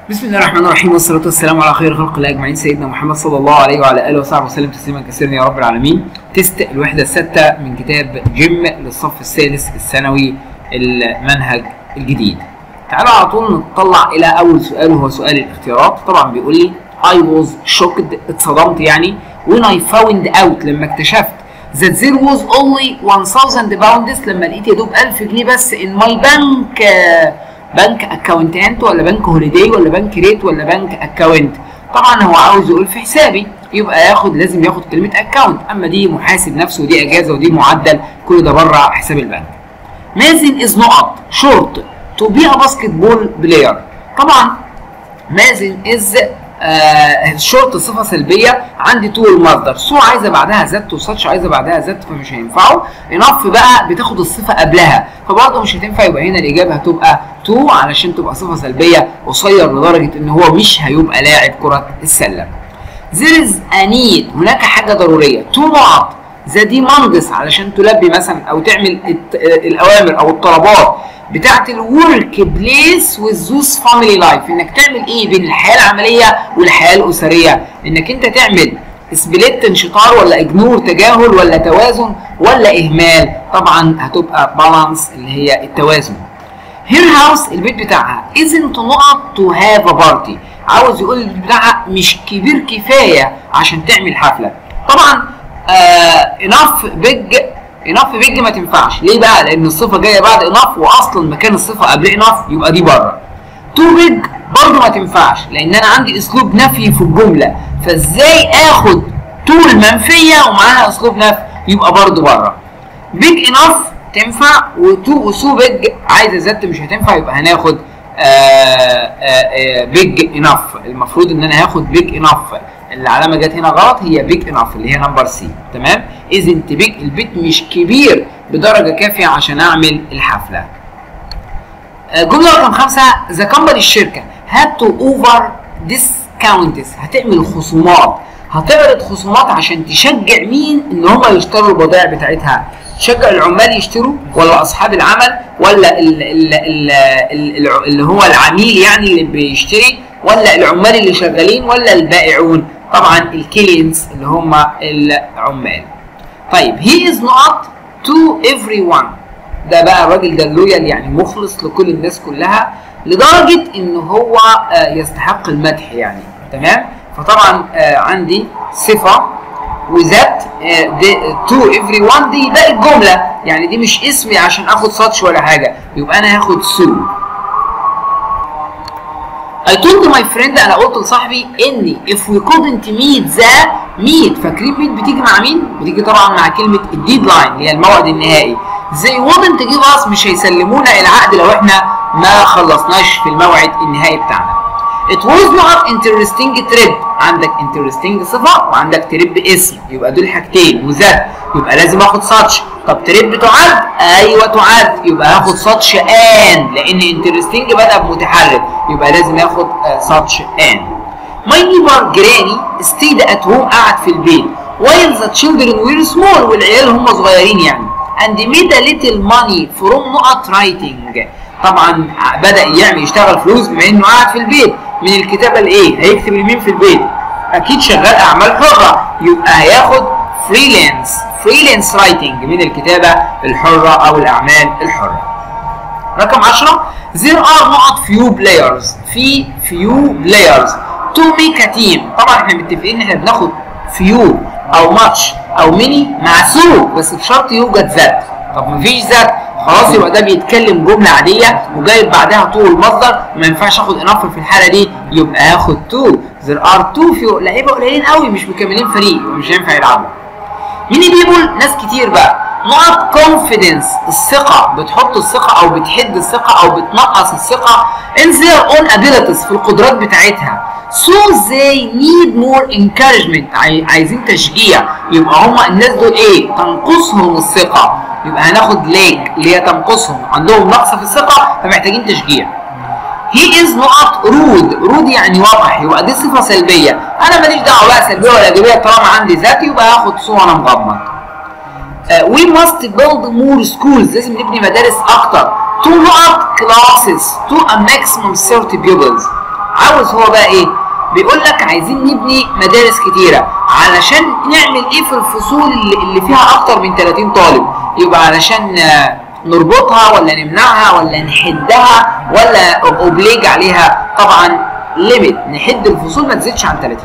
بسم الله الرحمن الرحيم والصلاة والسلام على خير خلق الله أجمعين سيدنا محمد صلى الله عليه وعلى آله وصحبه وسلم تسليما كثيرا يا رب العالمين تست الوحدة الستة من كتاب جيم للصف السادس الثانوي المنهج الجديد تعالوا على طول نطلع إلى أول سؤال وهو سؤال الاختيارات طبعا بيقول لي I was shocked اتصدمت يعني when I found out لما اكتشفت that there was only 1000 pounds لما لقيت يا دوب 1000 جنيه بس in my bank بنك اكونتانت ولا بنك هوليداي ولا بنك ريت ولا بنك اكونت طبعا هو عاوز يقول في حسابي يبقى ياخد لازم ياخد كلمه اكونت اما دي محاسب نفسه ودي اجازه ودي معدل كل ده بره حساب البنك مازن از نقط شورت تو بي ا باسكت بول بلاير طبعا مازن از آه شورت صفه سلبيه عندي تو المصدر سو عايزه بعدها ذات وساتش عايزه بعدها ذات فمش هينفعوا انف بقى بتاخد الصفه قبلها فبرضه مش هتنفع يبقى هنا الاجابه هتبقى تو علشان تبقى صفه سلبيه قصير لدرجه ان هو مش هيبقى لاعب كره السله there is a need هناك حاجه ضروريه تو نقط ذا دي مانجس علشان تلبي مثلا او تعمل الاوامر او الطلبات بتاعت الورك بليس والزوس فاميلي لايف انك تعمل ايه بين الحياه العمليه والحياه الاسريه انك انت تعمل سبليت انشطار ولا اجنور تجاهل ولا توازن ولا اهمال طبعا هتبقى بالانس اللي هي التوازن هير هاوس البيت بتاعها isn't نقط تو هاف ا بارتي عاوز يقول البيت بتاعها مش كبير كفايه عشان تعمل حفله طبعا انف بيج انف بيج ما تنفعش ليه بقى لان الصفه جايه بعد انف واصلا مكان الصفه قبل انف يبقى دي بره تو بيج برضه ما تنفعش لان انا عندي اسلوب نفي في الجمله فازاي اخد طول منفيه ومعاها اسلوب نفي يبقى برضه بره بيج انف تنفع وتو وسو بيج عايزه ذات مش هتنفع يبقى هناخد بيج انف المفروض ان انا هاخد بيج انف العلامه جت هنا غلط هي بيج انف اللي هي نمبر سي تمام اذا بيج البيت مش كبير بدرجه كافيه عشان اعمل الحفله جمله رقم خمسه ذا كمباني الشركه هاد تو اوفر ديسكاونتس هتعمل خصومات هتعرض خصومات عشان تشجع مين ان هم يشتروا البضائع بتاعتها تشجع العمال يشتروا ولا اصحاب العمل ولا ال ال ال ال اللي هو العميل يعني اللي بيشتري ولا العمال اللي شغالين ولا البائعون طبعا الكلينز اللي هم العمال طيب هي از نوت تو ايفري ون ده بقى الراجل ده اللويال يعني مخلص لكل الناس كلها لدرجه ان هو يستحق المدح يعني تمام فطبعا عندي صفه وذات تو افري ون دي باقي الجمله يعني دي مش اسمي عشان اخد ساتش ولا حاجه يبقى انا هاخد سو I told my friend انا قلت لصاحبي اني if we couldn't meet the meet فاكرين meet بتيجي مع مين؟ بتيجي طبعا مع كلمه الديدلاين اللي هي الموعد النهائي they wouldn't give us مش هيسلمونا العقد لو احنا ما خلصناش في الموعد النهائي بتاعنا It was not interesting trip عندك interesting صفة وعندك تريب اسم يبقى دول حاجتين وذات يبقى لازم اخد ساتش طب تريب تعد ايوه تعد يبقى هاخد ساتش ان لان interesting بدأ بمتحرك يبقى لازم اخد ساتش ان My neighbor granny stayed at home قعد في البيت while the children were small والعيال هم صغيرين يعني and made a little money from نقط writing طبعا بدأ يعمل يشتغل فلوس بما انه قاعد في البيت من الكتابة الايه هيكتب لمين في البيت اكيد شغال اعمال حرة يبقى هياخد فريلانس فريلانس رايتنج من الكتابة الحرة او الاعمال الحرة رقم 10 there are نقط few players في few players to make a team طبعا احنا متفقين ان احنا بناخد few او much او many مع سو بس بشرط يوجد ذات طب مفيش ذات خلاص يبقى ده بيتكلم جمله عاديه وجايب بعدها تو المصدر ما ينفعش اخد انف في الحاله دي يبقى هاخد تو there are two few لعيبه قليلين قوي مش مكملين فريق مش هينفع يلعبوا ميني بيبول ناس كتير بقى نقط كونفيدنس الثقة بتحط الثقة أو بتحد الثقة أو بتنقص الثقة in their own abilities في القدرات بتاعتها so they need more encouragement عايزين تشجيع يبقى هما الناس دول ايه تنقصهم الثقة يبقى هناخد ليج اللي هي تنقصهم عندهم نقص في الثقة فمحتاجين تشجيع هي از نقط رود رود يعني وقح يبقى دي صفة سلبية أنا ماليش دعوة بقى سلبية ولا إيجابية طالما عندي ذاتي يبقى هاخد سو وأنا مغمض وي ماست بيلد مور سكولز لازم نبني مدارس أكتر تو نقط كلاسز تو ا ماكسيموم 30 pupils عاوز هو بقى ايه بيقول لك عايزين نبني مدارس كتيره علشان نعمل ايه في الفصول اللي, اللي فيها اكتر من 30 طالب يبقى علشان نربطها ولا نمنعها ولا نحدها ولا اوبليج عليها طبعا ليميت نحد الفصول ما تزيدش عن 30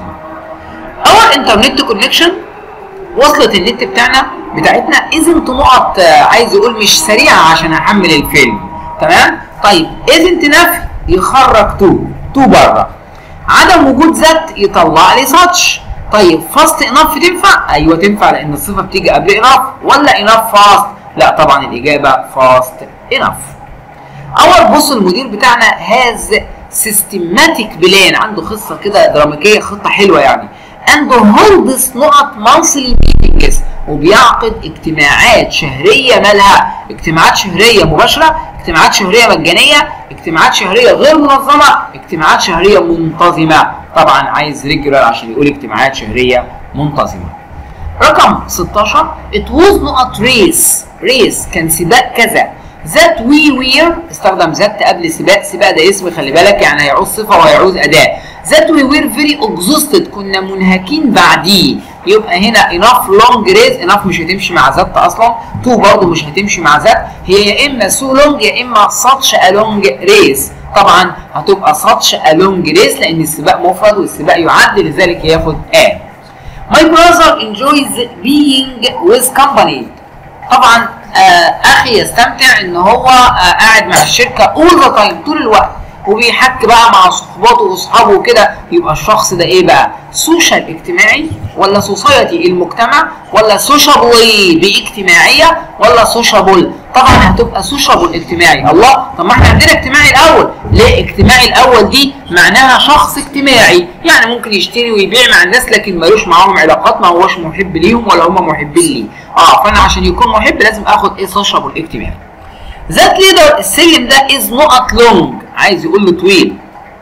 اول انترنت كونكشن وصلت النت بتاعنا بتاعتنا ازنت نقط عايز يقول مش سريعه عشان احمل الفيلم تمام طيب ازنت نفي يخرج تو تو بره عدم وجود ذات يطلع لي ساتش طيب فاست انف تنفع ايوه تنفع لان الصفه بتيجي قبل انف ولا انف فاست لا طبعا الاجابه فاست انف اول بص المدير بتاعنا هاز سيستماتيك بلان عنده خطه كده دراماتيه خطه حلوه يعني and holds نقط monthly meetings وبيعقد اجتماعات شهريه مالها اجتماعات شهريه مباشره اجتماعات شهريه مجانيه اجتماعات شهريه غير منظمه اجتماعات شهريه منتظمه طبعا عايز ريجولار عشان يقول اجتماعات شهريه منتظمه رقم 16 it was نقط race race كان سباق كذا ذات وي وير استخدم ذات قبل سباق سباق ده اسم خلي بالك يعني هيعوز صفه وهيعوز اداه ذات وي وير فيري اكزوستد كنا منهكين بعديه يبقى هنا اناف لونج ريز اناف مش هتمشي مع ذات اصلا تو برضه مش هتمشي مع ذات هي يا اما سو لونج يا اما ساتش ا لونج ريز طبعا هتبقى ساتش ا لونج ريز لان السباق مفرد والسباق يعد لذلك ياخد ا My brother enjoys being with company طبعا آه اخي يستمتع ان هو آه قاعد مع الشركه all the time طول الوقت وبيحك بقى مع صحباته واصحابه وكده يبقى الشخص ده ايه بقى سوشيال اجتماعي ولا سوسايتي المجتمع ولا سوشابلي باجتماعيه ولا سوشابل طبعا هتبقى سوشابل اجتماعي الله طب ما احنا عندنا اجتماعي الاول ليه اجتماعي الاول دي معناها شخص اجتماعي يعني ممكن يشتري ويبيع مع الناس لكن ملوش معاهم علاقات ما هوش محب ليهم ولا هم محبين ليه اه فانا عشان يكون محب لازم اخد ايه سوشابل اجتماعي ذات ليدر السلم ده از نقط لونج عايز يقول له طويل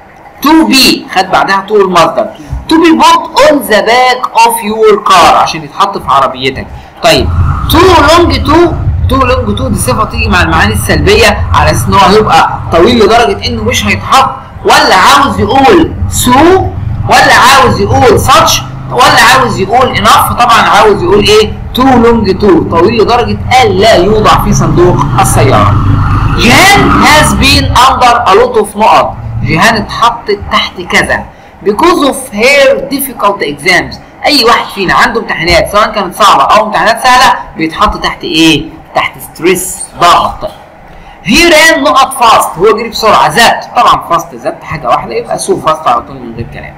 تو بي خد بعدها تو المصدر تو بي بوت اون ذا باك اوف يور كار عشان يتحط في عربيتك طيب تو لونج تو تو لونج تو دي صفه تيجي مع المعاني السلبيه على اساس ان هو هيبقى طويل لدرجه انه مش هيتحط ولا عاوز يقول سو ولا عاوز يقول ساتش ولا عاوز يقول انف طبعا عاوز يقول ايه تو لونج تو طويل لدرجه الا يوضع في صندوق السياره جيهان هاز بين اندر ا لوت اوف نقط جيهان اتحطت تحت كذا because of her difficult exams اي واحد فينا عنده امتحانات سواء كانت صعبه او امتحانات سهله بيتحط تحت ايه تحت ستريس ضغط هي ران نقط فاست هو جري بسرعه ذات طبعا فاست ذات حاجه واحده يبقى سو فاست على طول من غير كلام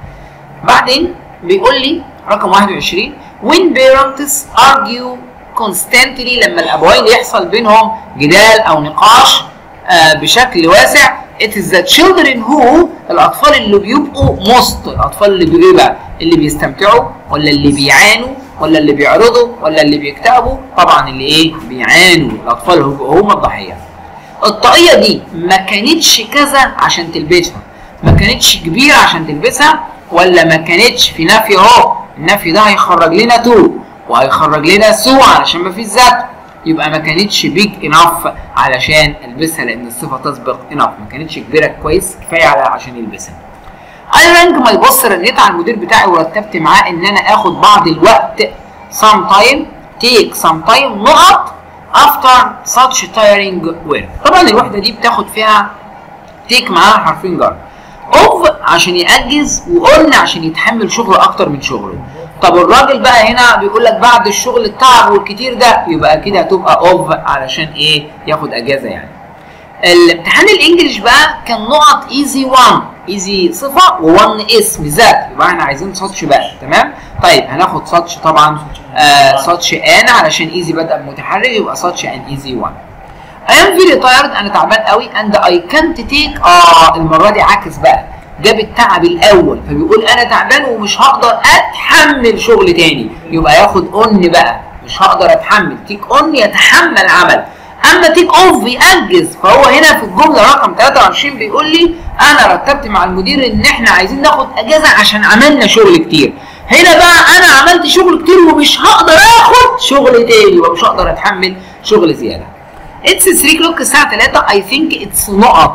بعدين بيقول لي رقم 21 when parents argue constantly لما الابوين يحصل بينهم جدال او نقاش آه بشكل واسع it is the children who الاطفال اللي بيبقوا most الاطفال اللي بيبقوا بقى اللي بيستمتعوا ولا اللي بيعانوا ولا اللي بيعرضوا ولا اللي بيكتئبوا طبعا اللي ايه بيعانوا الاطفال هم الضحيه الطاقيه دي ما كانتش كذا عشان تلبسها ما كانتش كبيره عشان تلبسها ولا ما كانتش في نفي اهو النفي ده هيخرج لنا تو وهيخرج لنا سو علشان ما فيش ذات يبقى ما كانتش بيج انف علشان البسها لان الصفه تسبق انف ما كانتش كبيره كويس كفايه على عشان يلبسها انا رانج ما يبص رنيت على المدير بتاعي ورتبت معاه ان انا اخد بعض الوقت some time take some time نقط after such tiring work طبعا الوحده دي بتاخد فيها تيك معاها حرفين جر اوف عشان يأجز وقلنا عشان يتحمل شغل اكتر من شغله طب الراجل بقى هنا بيقول لك بعد الشغل التعب والكتير ده يبقى كده هتبقى اوف علشان ايه ياخد اجازه يعني الامتحان الانجليش بقى كان نقط ايزي 1 ايزي صفه و1 اسم ذات يبقى احنا عايزين ساتش بقى تمام طيب هناخد ساتش طبعا آه ساتش ان علشان ايزي بدا متحرك يبقى ساتش ان ايزي 1 I am very tired انا تعبان قوي and I can't take اه المره دي عكس بقى جاب التعب الاول فبيقول انا تعبان ومش هقدر اتحمل شغل تاني يبقى ياخد اون بقى مش هقدر اتحمل تيك اون يتحمل عمل اما تيك اوف يأجز فهو هنا في الجمله رقم 23 بيقول لي انا رتبت مع المدير ان احنا عايزين ناخد اجازه عشان عملنا شغل كتير هنا بقى انا عملت شغل كتير ومش هقدر اخد شغل تاني ومش هقدر اتحمل شغل زياده اتس 3 كلوك الساعه 3 اي ثينك اتس نقط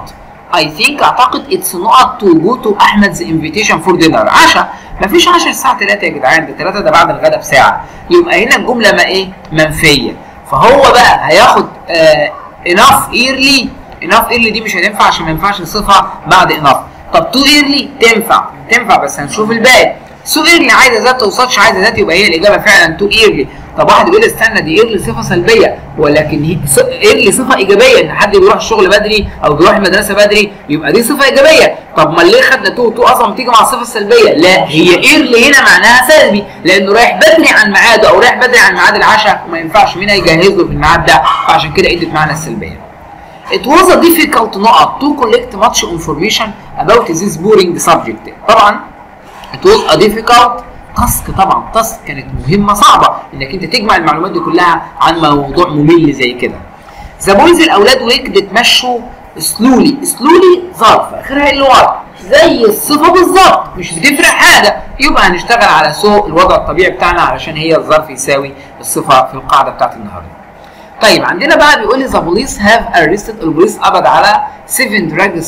I think اعتقد it's not to go to احمد's invitation for dinner عشاء مفيش عشاء الساعه 3 يا جدعان ده 3 ده بعد الغداء بساعه يبقى هنا الجمله ما ايه منفيه فهو بقى هياخد آه enough early enough early دي مش هتنفع عشان ما ينفعش صفه بعد enough طب too early تنفع تنفع بس هنشوف الباقي سو ايرلي عايزه ذات توصلش عايزه ذات يبقى هي الاجابه فعلا تو ايرلي طب واحد يقول استنى دي ايرلي صفه سلبيه ولكن هي ايرلي صفه ايجابيه ان حد بيروح الشغل بدري او بيروح المدرسه بدري يبقى دي صفه ايجابيه طب ما ليه خدنا تو تو اصلا بتيجي مع الصفه السلبيه لا هي ايرلي هنا معناها سلبي لانه رايح بدري عن ميعاده او رايح بدري عن ميعاد العشاء وما ينفعش مين هيجهز له في الميعاد ده فعشان كده ادت معنى السلبيه It was a difficult نقط to collect much information about this boring subject. طبعا it was a difficult تاسك طبعا تاسك كانت مهمه صعبه انك انت تجمع المعلومات دي كلها عن موضوع ممل زي كده ذا بويز الاولاد ويكد اتمشوا سلولي سلولي ظرف اخرها ال واي زي الصفه بالظبط مش بتفرق حاجه يبقى هنشتغل على سوء الوضع الطبيعي بتاعنا علشان هي الظرف يساوي الصفه في القاعده بتاعت النهارده طيب عندنا بقى بيقول لي ذا بوليس هاف ارستد البوليس قبض على 7 دراج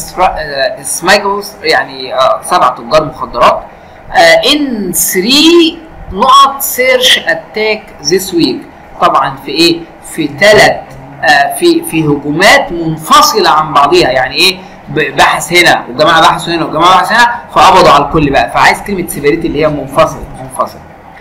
سمايكلز يعني آه، سبع تجار مخدرات ان 3 نقط سيرش اتاك ذيس ويك طبعا في ايه في ثلاث في في هجومات منفصله عن بعضها يعني ايه ب- بحث هنا وجماعه بحثوا هنا وجماعه بحثوا هنا فقبضوا على الكل بقى فعايز كلمه سيفيريتي اللي هي منفصل منفصل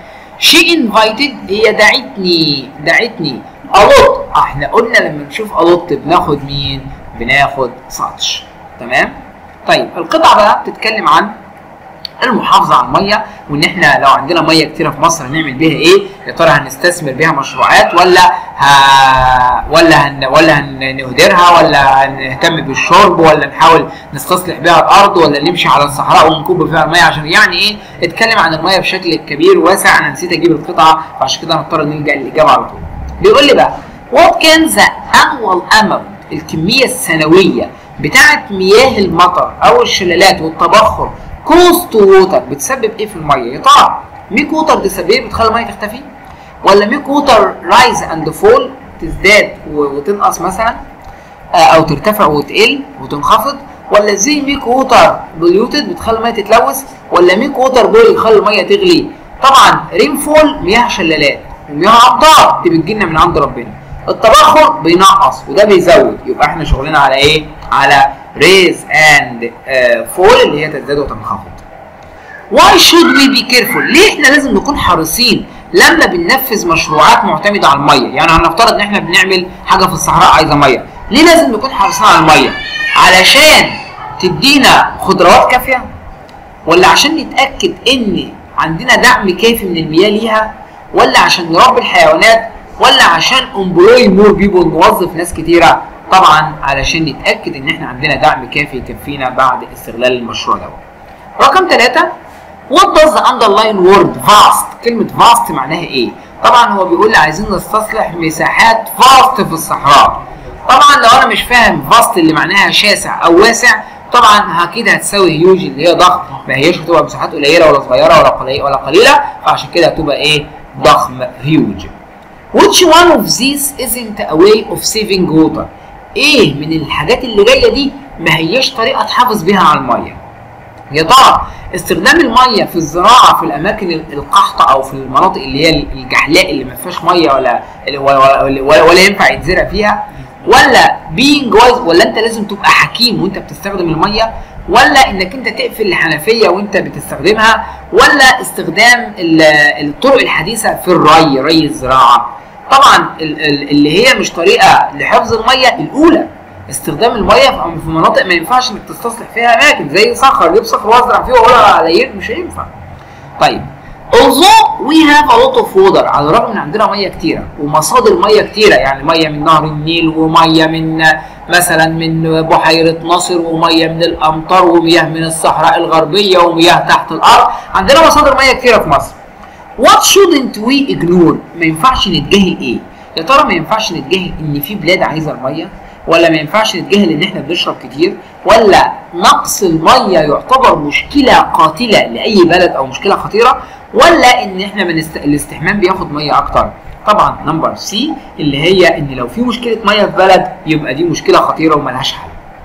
شي انفايتد هي دعتني دعتني الوت احنا قلنا لما نشوف الوت بناخد مين بناخد ساتش تمام طيب القطعه بقى بتتكلم عن المحافظه على الميه وان احنا لو عندنا ميه كتيره في مصر هنعمل بيها ايه يا ترى هنستثمر بيها مشروعات ولا ها ولا هن ولا هنهدرها ولا هنهتم بالشرب ولا نحاول نستصلح بيها الارض ولا نمشي على الصحراء ونكب فيها الميه عشان يعني ايه اتكلم عن الميه بشكل كبير واسع انا نسيت اجيب القطعه فعشان كده هنضطر نلجا للاجابه على طول بيقول لي بقى what can the annual amount الكميه السنويه بتاعه مياه المطر او الشلالات والتبخر كوست ووتر بتسبب ايه في الميه يا ترى ميك ووتر دي سبب ايه بتخلي الميه تختفي ولا ميك ووتر رايز اند فول تزداد و- وتنقص مثلا آه، او ترتفع وتقل وتنخفض ولا زي ميك ووتر بوليوتد بتخلي الميه تتلوث ولا ميك ووتر بول يخلي الميه تغلي طبعا رين فول مياه شلالات ومياه امطار دي بتجيلنا من عند ربنا التبخر بينقص وده بيزود يبقى احنا شغلنا على ايه على ريز اند فول اللي هي تزداد وتنخفض Why should we be careful؟ ليه احنا لازم نكون حريصين لما بننفذ مشروعات معتمدة على المية؟ يعني هنفترض ان احنا بنعمل حاجة في الصحراء عايزة مية، ليه لازم نكون حريصين على المية؟ علشان تدينا خضروات كافية؟ ولا عشان نتأكد ان عندنا دعم كافي من المياه ليها؟ ولا عشان نربي الحيوانات؟ ولا عشان امبلوي مور بيبول نوظف ناس كتيرة؟ طبعا علشان نتأكد ان احنا عندنا دعم كافي يكفينا بعد استغلال المشروع دوت. رقم ثلاثة What does the underline word vast كلمة vast معناها ايه؟ طبعا هو بيقول لي عايزين نستصلح مساحات vast في الصحراء طبعا لو انا مش فاهم vast اللي معناها شاسع او واسع طبعا اكيد هتساوي هيوج اللي هي ضخم ما هيش هتبقى مساحات قليله ولا صغيره ولا قليله ولا قليله فعشان كده هتبقى ايه ضخم هيوج Which one of these isn't a way of saving water؟ ايه من الحاجات اللي جايه دي ما هيش طريقه تحافظ بيها على الميه يا ترى استخدام الميه في الزراعه في الاماكن القحطه او في المناطق اللي هي الجحلاء اللي ما فيهاش ميه ولا ولا, ولا, ولا ينفع يتزرع فيها ولا being wise ولا انت لازم تبقى حكيم وانت بتستخدم الميه ولا انك انت تقفل الحنفيه وانت بتستخدمها ولا استخدام ال- الطرق الحديثه في الري ري الزراعه طبعا ال- ال- اللي هي مش طريقه لحفظ الميه الاولى استخدام الميه في- في مناطق ما ينفعش انك تستصلح فيها اماكن زي صخر جيب صخر وازرع فيه واقول على يرد مش هينفع طيب although we have a lot of water على الرغم ان عندنا ميه كتيره ومصادر ميه كتيره يعني ميه من نهر النيل وميه من مثلا من بحيره ناصر وميه من الامطار ومياه من الصحراء الغربيه ومياه تحت الارض عندنا مصادر ميه كتيره في مصر What shouldn't we ignore؟ ما ينفعش نتجاهل ايه؟ يا ترى ما ينفعش نتجاهل ان في بلاد عايزه الميه؟ ولا ما ينفعش نتجاهل ان احنا بنشرب كتير؟ ولا نقص الميه يعتبر مشكله قاتله لاي بلد او مشكله خطيره؟ ولا ان احنا من است... الاستحمام بياخد ميه اكتر؟ طبعا نمبر سي اللي هي ان لو في مشكله ميه في بلد يبقى دي مشكله خطيره وملهاش حل.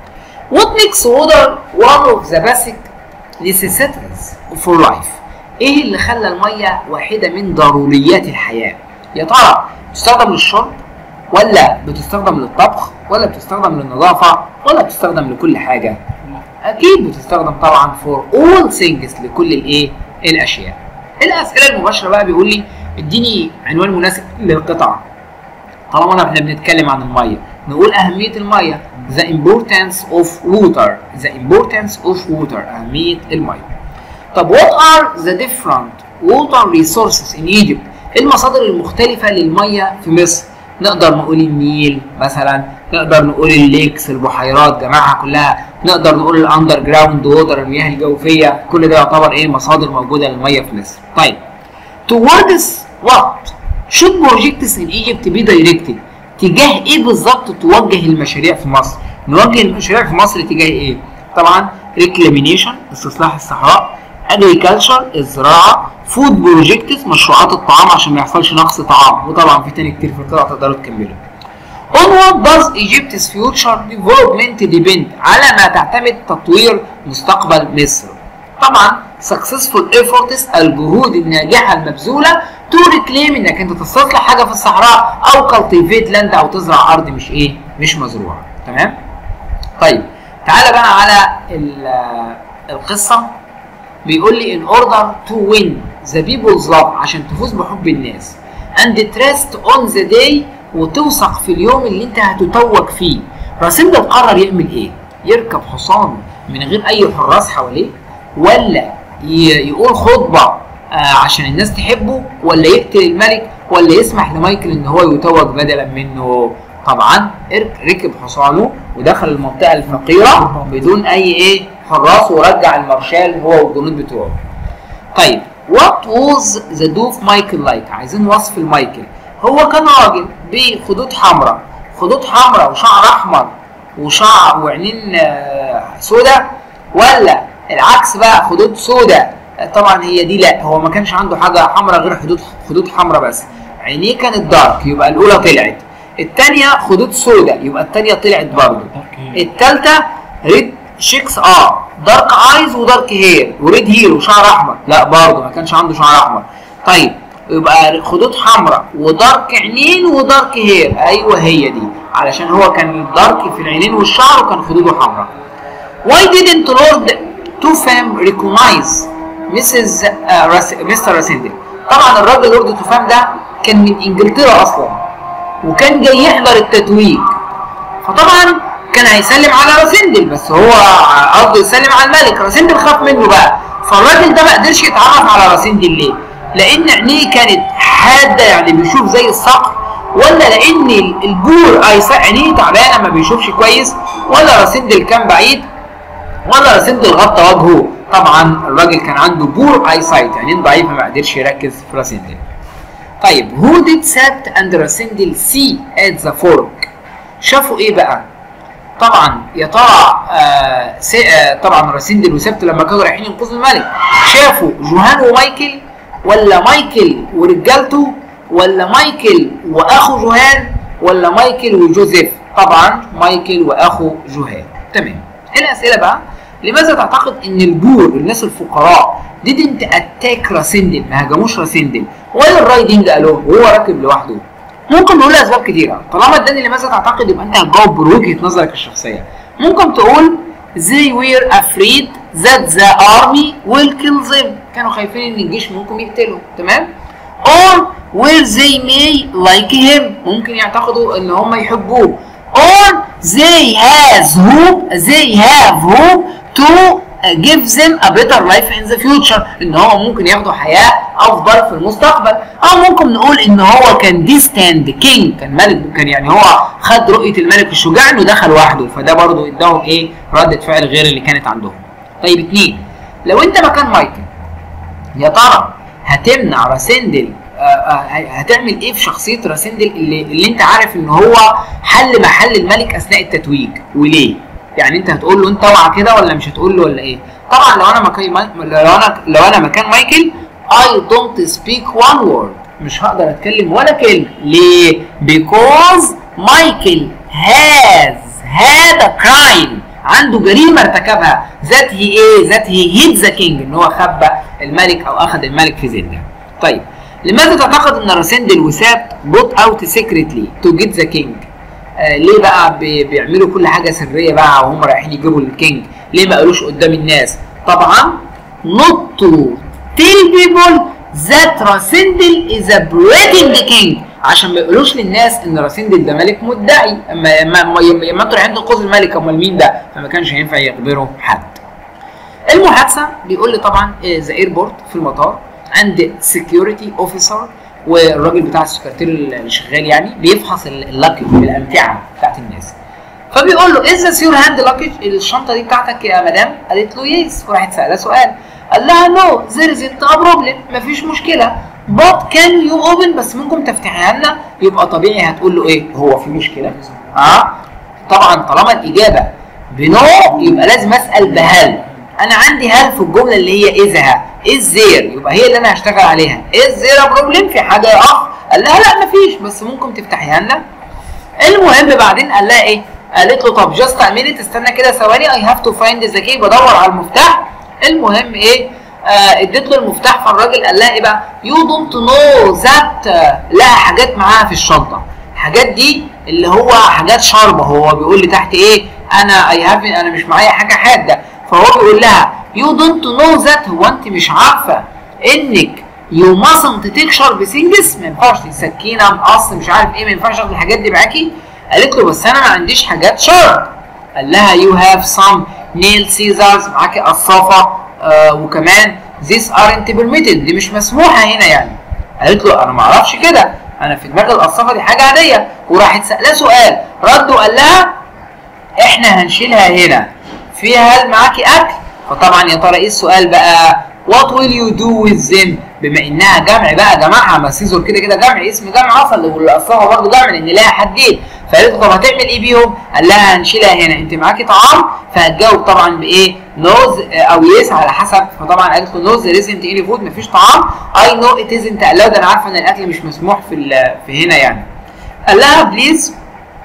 What makes water one of the basic necessities for life ايه اللي خلى الميه واحده من ضروريات الحياه يا ترى بتستخدم للشرب ولا بتستخدم للطبخ ولا بتستخدم للنظافه ولا بتستخدم لكل حاجه اكيد بتستخدم طبعا for all things لكل الايه الاشياء الاسئله المباشره بقى بيقول لي اديني عنوان مناسب للقطعه طالما احنا بنتكلم عن الميه نقول اهميه الميه the importance of water the importance of water اهميه الميه طب what are the different water resources in Egypt المصادر المختلفة للمية في مصر نقدر نقول النيل مثلا نقدر نقول الليكس البحيرات جماعها كلها نقدر نقول الاندر جراوند ووتر المياه الجوفية كل ده يعتبر ايه مصادر موجودة للمية في مصر طيب towards what should projects in Egypt be directed تجاه ايه بالظبط توجه المشاريع في مصر نوجه المشاريع في مصر تجاه ايه طبعا reclamation استصلاح الصحراء agriculture الزراعه فود بروجكتس مشروعات الطعام عشان ما يحصلش نقص طعام وطبعا في تاني كتير في القطعه تقدروا تكملوا On what does Egypt's future development depend على ما تعتمد تطوير مستقبل مصر طبعا successful efforts الجهود الناجحه المبذوله to reclaim انك انت تستصلح حاجه في الصحراء او cultivate land او تزرع ارض مش ايه مش مزروعه تمام طيب تعالى بقى على القصه بيقول لي in order to win the people's love عشان تفوز بحب الناس and trust on the day وتوثق في اليوم اللي انت هتتوج فيه راسم ده قرر يعمل ايه يركب حصان من غير اي حراس حواليه ولا يقول خطبه آه عشان الناس تحبه ولا يقتل الملك ولا يسمح لمايكل ان هو يتوج بدلا منه طبعا ركب حصانه ودخل المنطقه الفقيره بدون اي ايه حراس ورجع المارشال هو والجنود بتوعه. طيب وات واز ذا دوف مايكل لايك؟ عايزين وصف المايكل. هو كان راجل بخدود حمراء، خدود حمراء وشعر احمر وشعر وعينين سوداء ولا العكس بقى خدود سوداء طبعا هي دي لا هو ما كانش عنده حاجه حمراء غير خدود خدود حمراء بس عينيه كانت دارك يبقى الاولى طلعت الثانيه خدود سوداء يبقى الثانيه طلعت برضه الثالثه ريد شيكس اه دارك ايز ودارك هير وريد هير وشعر احمر لا برضه ما كانش عنده شعر احمر طيب يبقى خدود حمراء ودارك عينين ودارك هير ايوه هي دي علشان هو كان دارك في العينين والشعر وكان خدوده حمراء Why didn't Lord Tufam recognize Mrs. uh, Mr. Rasindel طبعا الراجل لورد توفام ده كان من انجلترا اصلا وكان جاي يحضر التتويج فطبعا كان هيسلم على راسندل بس هو قصده يسلم على الملك راسندل خاف منه بقى فالراجل ده ما قدرش يتعرف على راسندل ليه؟ لان عينيه كانت حاده يعني بيشوف زي الصقر ولا لان البور عينيه تعبانه ما بيشوفش كويس ولا راسندل كان بعيد ولا راسندل غطى وجهه طبعا الراجل كان عنده بور اي سايت عينين ضعيفه ما قدرش يركز في راسندل طيب who did Sabt and راسندل see at the fork شافوا ايه بقى طبعا يا ترى آه آه طبعا راسندل وسبت لما كانوا رايحين ينقذوا الملك شافوا جوهان ومايكل ولا مايكل ورجالته ولا مايكل واخو جوهان ولا مايكل وجوزيف طبعا مايكل واخو جوهان تمام الاسئله بقى لماذا تعتقد ان البور الناس الفقراء didn't attack راسندل ما هاجموش راسندل ولا الرايدنج قالوه وهو راكب لوحده ممكن نقول اسباب كتيره طالما اداني لماذا تعتقد يبقى انت هتجاوب بوجهه نظرك الشخصيه ممكن تقول they were afraid that the army will kill them كانوا خايفين ان الجيش ممكن يقتلهم تمام or were they may like him ممكن يعتقدوا ان هم يحبوه or they has hope they have hope to give them a better life in the future ان هو ممكن ياخدوا حياه افضل في المستقبل او ممكن نقول ان هو كان ديستاند كينج كان ملك كان يعني هو خد رؤيه الملك الشجاع انه دخل وحده فده برضه اداهم ايه رده فعل غير اللي كانت عندهم طيب اتنين لو انت مكان مايكل يا ترى هتمنع راسندل هتعمل ايه في شخصيه راسندل اللي, اللي انت عارف ان هو حل محل الملك اثناء التتويج وليه؟ يعني انت هتقول له انت اوعى كده ولا مش هتقول له ولا ايه؟ طبعا لو انا مكان لو انا لو انا مكان مايكل I don't speak one word مش هقدر اتكلم ولا كلمه ليه؟ because مايكل has had a crime عنده جريمه ارتكبها ذات هي ايه ذات هي هيد ذا كينج ان هو خبى الملك او اخذ الملك في زنده طيب لماذا تعتقد ان راسندل وساب بوت اوت سيكريتلي تو جيت ذا كينج آه ليه بقى بي- بيعملوا كل حاجه سريه بقى وهم رايحين يجيبوا الكينج ليه ما قالوش قدام الناس طبعا not to tell people that راسندل is a breaking the king عشان ما يقولوش للناس ان راسندل ده ملك مدعي اما اما اما اما انتوا رايحين تنقذوا الملك امال مين ده فما كانش ينفع يخبروا حد المحادثه بيقول لي طبعا ذا ايربورت في المطار عند سكيورتي اوفيسر والراجل بتاع السكرتير اللي شغال يعني بيفحص اللاكج الامتعه بتاعت الناس فبيقول له از يور هاند لاكج الشنطه دي بتاعتك يا مدام قالت له يس وراحت سالها سؤال قال لها نو زير از انت بروبلم مفيش مشكله بات كان يو اوبن بس ممكن تفتحيها لنا يبقى طبيعي هتقول له ايه هو في مشكله اه طبعا طالما الاجابه بنو يبقى لازم اسال بهل انا عندي هل في الجمله اللي هي اذا از زير يبقى هي اللي انا هشتغل عليها از زير بروبلم في حاجه يا اخ قال لها لا مفيش بس ممكن تفتحيها لنا المهم بعدين قال لها ايه قالت له طب جاست مينيت استنى كده ثواني اي هاف تو فايند ذا كي بدور على المفتاح المهم ايه آه اديت له المفتاح فالراجل قال لها ايه بقى يو دونت نو ذات لها حاجات معاها في الشنطه الحاجات دي اللي هو حاجات شاربه هو بيقول لي تحت ايه انا اي هاف انا مش معايا حاجه حاده فهو بيقول لها يو دونت نو ذات هو انت مش عارفه انك يو ماسنت تكشر بسنجس ما ينفعش سكينه مقص مش عارف ايه ما ينفعش اخد الحاجات دي معاكي قالت له بس انا ما عنديش حاجات شارب قال لها يو هاف سام نيل سيزرز معاكي قصافه آه وكمان ذيس ارنت بيرميتد دي مش مسموحه هنا يعني قالت له انا ما اعرفش كده انا في دماغي القصافه دي حاجه عاديه وراحت سالاه سؤال رد وقال لها احنا هنشيلها هنا فيها هل معاكي اكل فطبعا يا ترى ايه السؤال بقى وات ويل يو دو with them بما انها جمع بقى جماعه ما سيزور كده كده جمع اسم جمع اصلا والقصافه برضه جمع لان لها حدين فقالت له طب هتعمل ايه بيهم؟ قال لها هنشيلها هنا انت معاكي طعام فهتجاوب طبعا بايه؟ نوز او يس على حسب فطبعا قالت له نوز there isn't any food مفيش طعام اي نو ات isn't allowed انا عارفه ان الاكل مش مسموح في ال- في هنا يعني قال لها بليز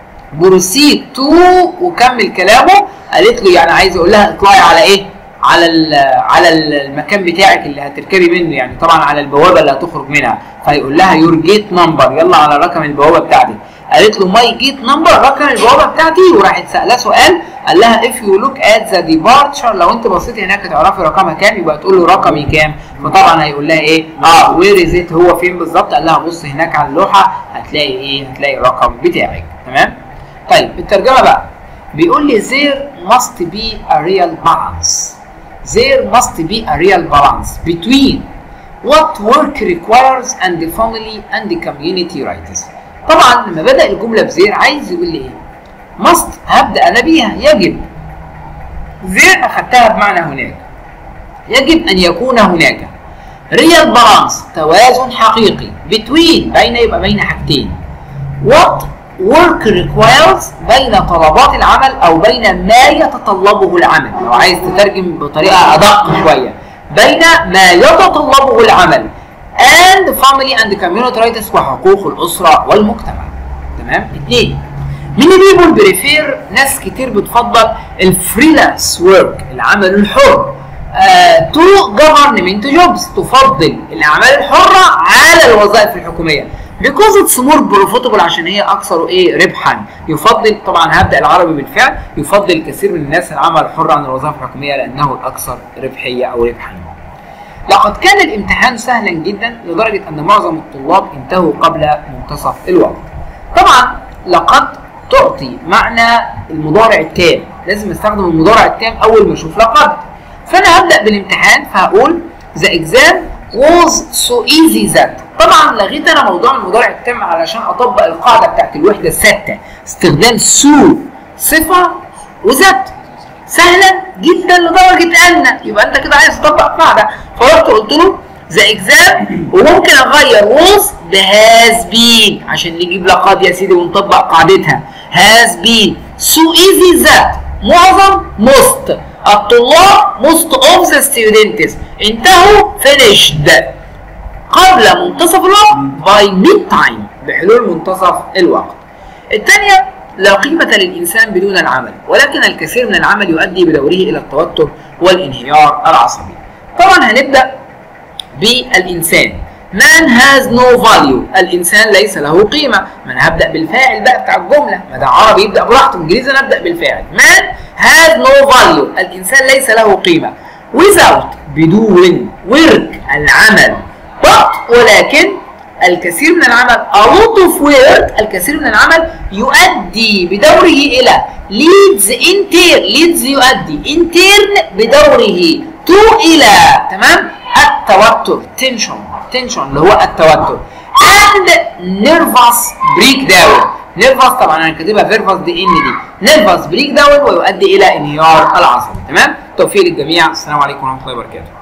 بروسيد تو وكمل كلامه قالت له يعني عايز اقول لها اطلعي على ايه؟ على ال- على المكان بتاعك اللي هتركبي منه يعني طبعا على البوابه اللي هتخرج منها فيقول لها يور جيت نمبر يلا على رقم البوابه بتاعتك قالت له ماي جيت نمبر رقم البوابه بتاعتي وراحت سالها سؤال قال لها اف يو لوك ات ذا ديبارتشر لو انت بصيتي هناك تعرفي رقمها كام يبقى تقول له رقمي كام فطبعا هيقول لها ايه اه وير از ات هو فين بالظبط قال لها بص هناك على اللوحه هتلاقي ايه هتلاقي الرقم بتاعك تمام طيب الترجمه بقى بيقول لي there must be a real balance there must be a real balance between what work requires and the family and the community rights طبعا لما بدأ الجملة بزير عايز يقول لي ايه must هبدأ أنا بيها يجب زير أخدتها بمعنى هناك يجب أن يكون هناك real balance توازن حقيقي between بين يبقى بين حاجتين what work requires بين طلبات العمل او بين ما يتطلبه العمل لو عايز تترجم بطريقه ادق شويه بين ما يتطلبه العمل and family and community rights وحقوق الاسره والمجتمع تمام اثنين many people prefer ناس كتير بتفضل الفريلانس ورك العمل الحر تو جفرمنت جوبز تفضل الاعمال الحره على الوظائف الحكوميه because it's more profitable عشان هي اكثر ايه ربحا يفضل طبعا هبدا العربي بالفعل يفضل الكثير من الناس العمل الحر عن الوظائف الحكوميه لانه الاكثر ربحيه او ربحا لقد كان الامتحان سهلا جدا لدرجه ان معظم الطلاب انتهوا قبل منتصف الوقت طبعا لقد تعطي معنى المضارع التام لازم استخدم المضارع التام اول ما اشوف لقد فانا هبدا بالامتحان فهقول the exam was so easy that طبعا لغيت انا موضوع المضارع التام علشان اطبق القاعده بتاعت الوحده الثابته استخدام سو صفه وذات سهلا جدا لدرجه ان يبقى انت كده عايز تطبق قاعده فرحت قلت له ذا اكزام وممكن اغير was بهاز بين عشان نجيب لقد يا سيدي ونطبق قاعدتها هاز بين so easy that معظم most الطلاب most of the students انتهوا finished قبل منتصف الوقت by mid time بحلول منتصف الوقت الثانية لا قيمة للإنسان بدون العمل ولكن الكثير من العمل يؤدي بدوره إلى التوتر والانهيار العصبي طبعا هنبدأ بالإنسان Man has no value الإنسان ليس له قيمة ما أنا هبدأ بالفاعل بقى بتاع الجملة ما ده عربي يبدأ براحته إنجليزي أنا أبدأ بالفاعل Man has no value الإنسان ليس له قيمة without بدون work العمل but ولكن الكثير من العمل a lot of work الكثير من العمل يؤدي بدوره إلى leads intern leads يؤدي intern بدوره to إلى تمام التوتر tension tension اللي هو التوتر and nervous breakdown nervous طبعا انا كاتبها nervous دي ان دي nervous breakdown ويؤدي الى انهيار العصبي تمام توفيق للجميع السلام عليكم ورحمه الله وبركاته